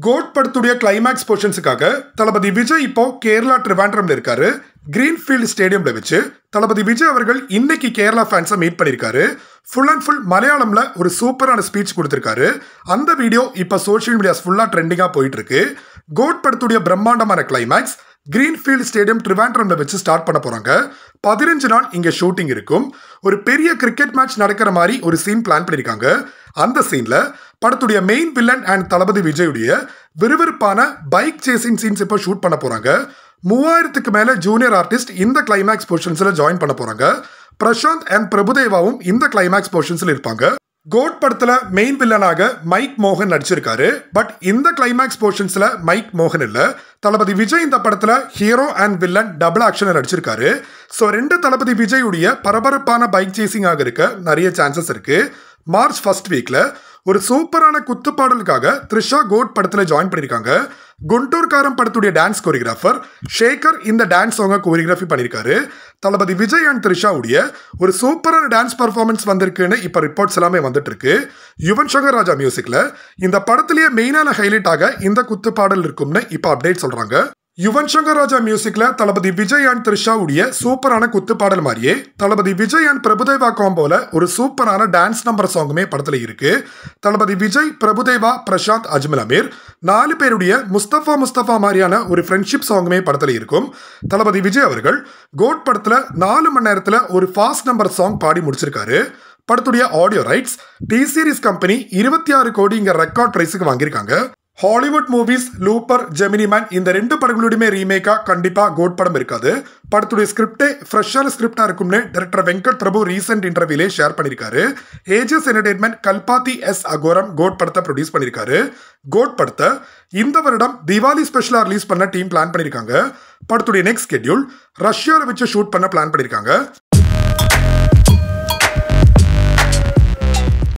code படத்துடைய climax போர்ஷன்ஸுக்காக தளபதி விஜய் இப்போ கேரளா ட்ரிவாண்ட்ரம்ல இருக்காரு கிரீன்ஃபீல்ட் ஸ்டேடியம்ல வச்சு தளபதி விஜய் அவர்கள் இன்னைக்கு கேரளா ஃபேன்ஸை மீட் பண்ணியிருக்காரு ஃபுல் அண்ட் ஃபுல் மலையாளம்ல ஒரு சூப்பரான ஸ்பீச் கொடுத்திருக்காரு அந்த வீடியோ இப்போ சோஷியல் மீடியாஸ் ஃபுல்லாக ட்ரெண்டிங்காக போயிட்டு இருக்கு கோட் படத்துடைய பிரம்மாண்டமான கிளைமேக்ஸ் கிரீன்ஃபீல்ட் ஸ்டேடியம் ட்ரிவாண்ட்ரம்ல வச்சு ஸ்டார்ட் பண்ண போறாங்க பதினஞ்சு நாள் இங்க ஷூட்டிங் இருக்கும் ஒரு பெரிய கிரிக்கெட் மேட்ச் நடக்கிற மாதிரி ஒரு சீன் பிளான் பண்ணியிருக்காங்க அந்த சீன்ல படத்துடைய மெயின் வில்லன் அண்ட் தளபதி விஜயுடைய விறுவிறுப்பான பைக் சேசிங் சீன்ஸ் இப்போ ஷூட் பண்ண போறாங்க மூவாயிரத்துக்கு மேல ஜூனியர் ஆர்டிஸ்ட் இந்த கிளைமேக்ஸ் போர்ஷன்ஸ்ல ஜாயின் பண்ண போறாங்க பிரசாந்த் அண்ட் பிரபுதேவாவும் இந்த கிளைமேக்ஸ் போர்ஷன்ஸ்ல இருப்பாங்க கோட் படத்துல மெயின் வில்லனாக மைக் மோகன் நடிச்சிருக்காரு பட் இந்த கிளைமேக்ஸ் போர்ஷன்ஸ்ல மைக் மோகன் இல்ல தளபதி விஜய் இந்த படத்துல hero and villain double action நடிச்சிருக்காரு ஸோ ரெண்டு தளபதி விஜயுடைய பரபரப்பான பைக் சேசிங்காக இருக்க நிறைய சான்சஸ் இருக்கு மார்ச் ஃபர்ஸ்ட் வீக்ல ஒரு சூப்பரான குத்துப்பாடலுக்காக த்ரிஷா கோட் படத்துல ஜாயின் பண்ணியிருக்காங்க குண்டூர்காரம் படத்துடைய டான்ஸ் கோரியோகிராஃபர் ஷேகர் இந்த டான்ஸ் சாங்கை கோரியோகிராஃபி பண்ணியிருக்காரு தளபதி விஜய் அண்ட் த்ரிஷாவுடைய ஒரு சூப்பரான டான்ஸ் பர்ஃபார்மன்ஸ் வந்திருக்குன்னு இப்போ ரிப்போர்ட்ஸ் எல்லாமே வந்துட்டு இருக்கு யுவன் சங்கர் ராஜா மியூசிக்ல இந்த படத்திலேயே மெயினான ஹைலைட்டாக இந்த குத்துப்பாடல் இருக்கும்னு இப்போ அப்டேட் சொல்றாங்க யுவன் சங்கர் ராஜா மியூசிக்ல தளபதி விஜய் அண்ட் த்ரிஷாவுடைய சூப்பரான குத்துப்பாடல் மாதிரியே தளபதி விஜய் அண்ட் பிரபுதேவா காம்போல ஒரு சூப்பரான டான்ஸ் நம்பர் சாங்குமே படத்துல இருக்கு தளபதி விஜய் பிரபுதேவா பிரசாந்த் அஜ்மல் அமீர் நாலு பேருடைய முஸ்தபா முஸ்தபா மாதிரியான ஒரு ஃப்ரெண்ட்ஷிப் சாங்குமே படத்துல இருக்கும் தளபதி விஜய் அவர்கள் கோட் படத்துல நாலு மணி நேரத்துல ஒரு ஃபாஸ்ட் நம்பர் சாங் பாடி முடிச்சிருக்காரு படத்துடைய audio rights T series company இருபத்தி ஆறு கோடி இங்க ரெக்கார்ட் பிரைஸுக்கு வாங்கியிருக்காங்க Hollywood movies Looper Gemini Man இந்த ரெண்டு படங்களுடையுமே ரீமேக்கா கண்டிப்பா கோட் படம் இருக்காது படத்துடைய ஸ்கிரிப்டே ஃப்ரெஷ்ஷான ஸ்கிரிப்டா இருக்கும்னு டைரக்டர் வெங்கட் பிரபு ரீசெண்ட் இன்டர்வியூலே ஷேர் பண்ணியிருக்காரு AGS entertainment Kalpathi S Aghoram GOAT படத்தை ப்ரொடியூஸ் பண்ணியிருக்காரு கோட் படத்தை இந்த வருடம் திவாலி ஸ்பெஷலாக ரிலீஸ் பண்ண டீம் பிளான் பண்ணியிருக்காங்க படத்துடைய நெக்ஸ்ட் ஸ்கெட்யூல் ரஷ்யாவில் வச்சு ஷூட் பண்ண பிளான் பண்ணியிருக்காங்க